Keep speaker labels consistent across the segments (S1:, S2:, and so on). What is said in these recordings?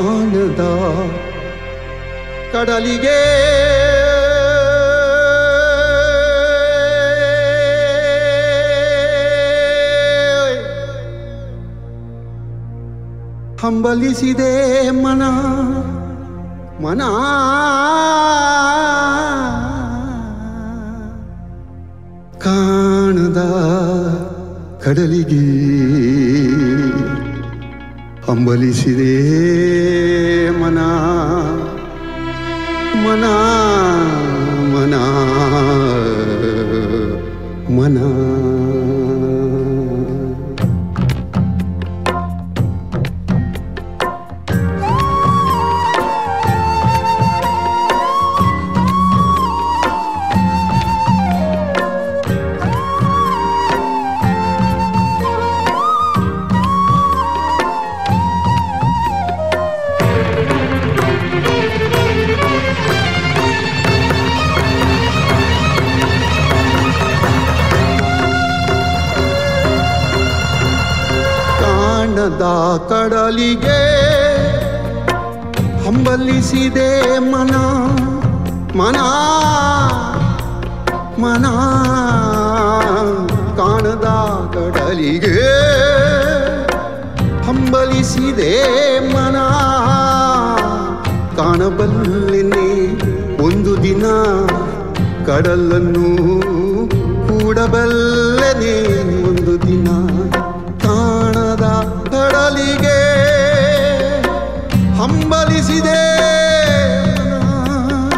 S1: ಕಾಣದ ಕಡಲಿಗೆ ಹಂಬಲಿಸಿದೆ ಮನ ಮನ ಕಾಣದ ಕಡಲಿಗೆ ಹಂಬಲಿಸಿದೆ ಮನ ಮನ ಮನ ಮನ ಕಾಣದ ಕಡಲಿಗೆ ಹಂಬಲಿಸಿದೆ ಮನ ಮನ ಮನ ಕಾಣದ ಕಡಲಿಗೆ ಹಂಬಲಿಸಿದೆ ಮನ ಕಾಣಬಲ್ಲೆನೆ ಒಂದು ದಿನ ಕಡಲನ್ನು ಕೂಡಬಲ್ಲೆನೆ ಒಂದು ದಿನ ಕಾಣದ ಕಡಲಿಗೆ ಹಂಬಲಿಸಿದೆ ಮನ.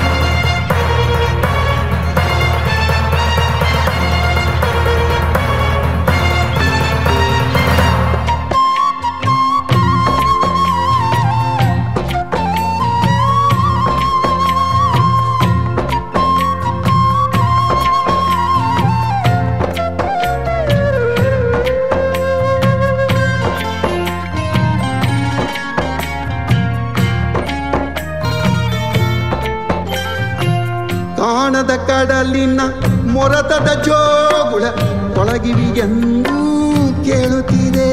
S1: ಕಾಣದ ಕಡಲಿನ ಮೊರತದ ಜೋಗುಳ ಕೊಳಗಿವಿ ಎಂದು ಕೇಳುತ್ತಿದೆ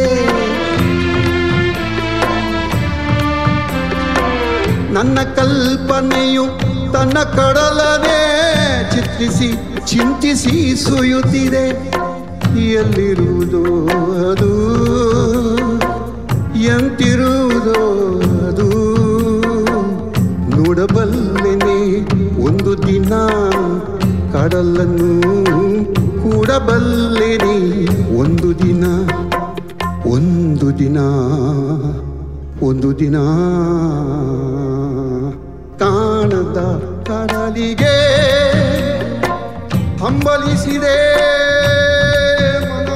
S1: ನನ್ನ ಕಲ್ಪನೆಯು ತನ್ನ ಕಡಲನೇ ಚಿತ್ರಿಸಿ ಚಿಂತಿಸಿ ಸುಯುತ್ತಿದೆ ಎಲ್ಲಿರುವುದೋ ಅದು ಎಂತಿರುವುದೋ ಅದು ನೋಡಬಲ್ಲೆನೆ ಒಂದು ದಿನ ಕಡಲನ್ನು ಕೂಡಬಲ್ಲೆನೆ ಒಂದು ದಿನ ಒಂದು ದಿನ ಒಂದು ದಿನ ಕಾಣದ ಕಡಲಿಗೆ ಹಂಬಲಿಸಿದೆ ಮನ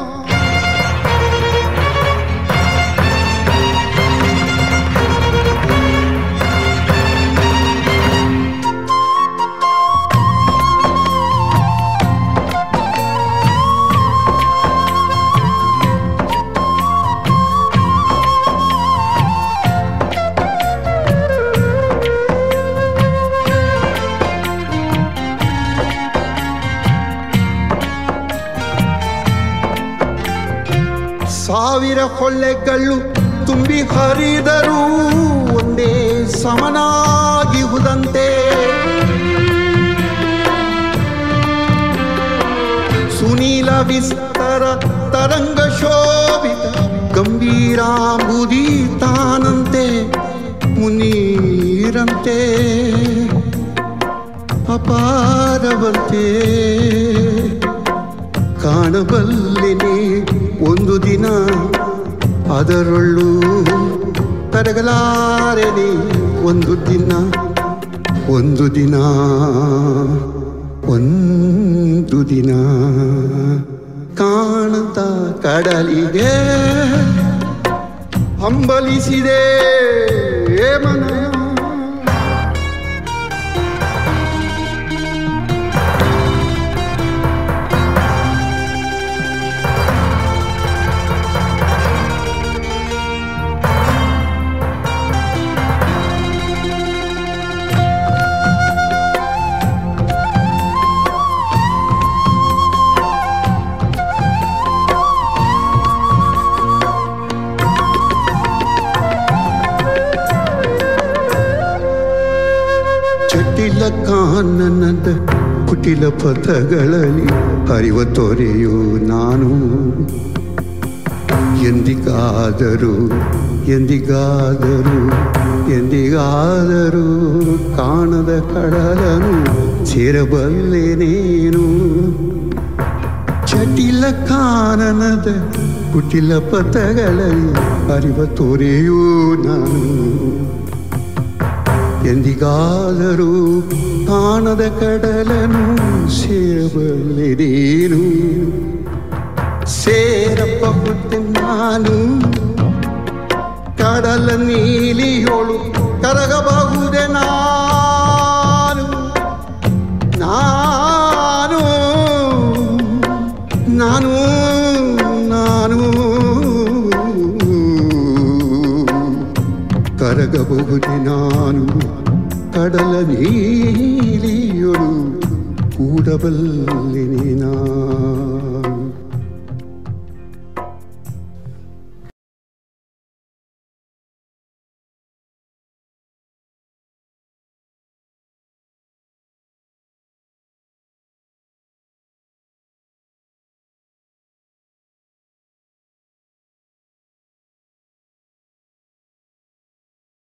S1: ಸಾವಿರ ಕೊಳ್ಳೆಗಳು ತುಂಬಿ ಹರಿದರೂ ಒಂದೇ ಸಮನಾಗಿಹುದಂತೆ ಸುನೀಲ ವಿಸ್ತರ ತರಂಗ ಶೋಭಿತ ಗಂಭೀರಾಂಬುದಿ ತಾನಂತೆ ಮುನೀರಂತೆ ಅಪಾರವಂತೆ ಕಾಣಬಲ್ಲೆನೆ ಒಂದು ದಿನ ಅದರೊಳ್ಳು ಕರಗಲಾರೆನೆ ಒಂದು ದಿನ ಒಂದು ದಿನ ಒಂದು ದಿನ ಕಾಣದ ಕಡಲಿಗೆ ಹಂಬಲಿಸಿದೆ ಮನ ಕಾನನದ ಕುಟಿಲ ಪಥಗಳಲ್ಲಿ ಹರಿವ ತೊರೆಯು ನಾನು ಎಂದಿಗಾದರೂ ಎಂದಿಗಾದರೂ ಎಂದಿಗಾದರೂ ಕಾಣದ ಕಡಲನು ಸೇರಬಲ್ಲೆನೇನು ಚಟಿಲ ಕಾನನದ ಕುಟಿಲ ಪಥಗಳಲ್ಲಿ ಹರಿವ ತೊರೆಯೂ ನಾನು ಎಂದಿಗಾದರೂ ಕಾಣದ ಕಡಲನು ಸೇರಬಲ್ಲೆನೇನು ಸೇರಬಹುದು ನಾನು ಕಡಲ ನೀಲಿಯೋಳು ಕರಗಬಹುದೇ ನಾನು ನಾನು ನಾನು ನಾನು ಕರಗಬಹುದೇ ನಾನು ಕಡಲ ನೀಲಿಯೊಳು ಕೂಡಬಲ್ಲೆನೆ ನಾನು